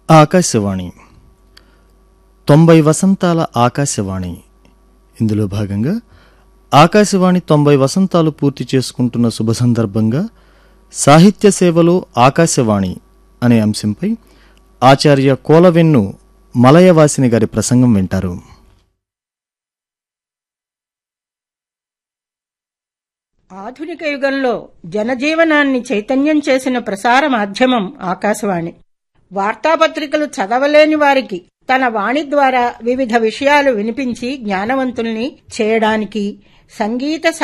ఆకాశవాణి తొంభై వసంతాల ఆకాశవాణి ఇందులో భాగంగా ఆకాశవాణి తొంభై వసంతాలు పూర్తి చేసుకుంటున్న శుభ సందర్భంగా సాహిత్య సేవలో ఆకాశవాణి అనే అంశంపై ఆచార్య కోలవెన్ను మలయవాసిని గారి ప్రసంగం వింటారు ఆధునిక యుగంలో జనజీవనాన్ని చైతన్యం చేసిన ప్రసార మాధ్యమం ఆకాశవాణి వార్తాపత్రికలు చదవలేని వారికి తన వాణి ద్వారా వివిధ విషయాలు వినిపించి జ్ఞానవంతుల్ని చేయడానికి సంగీత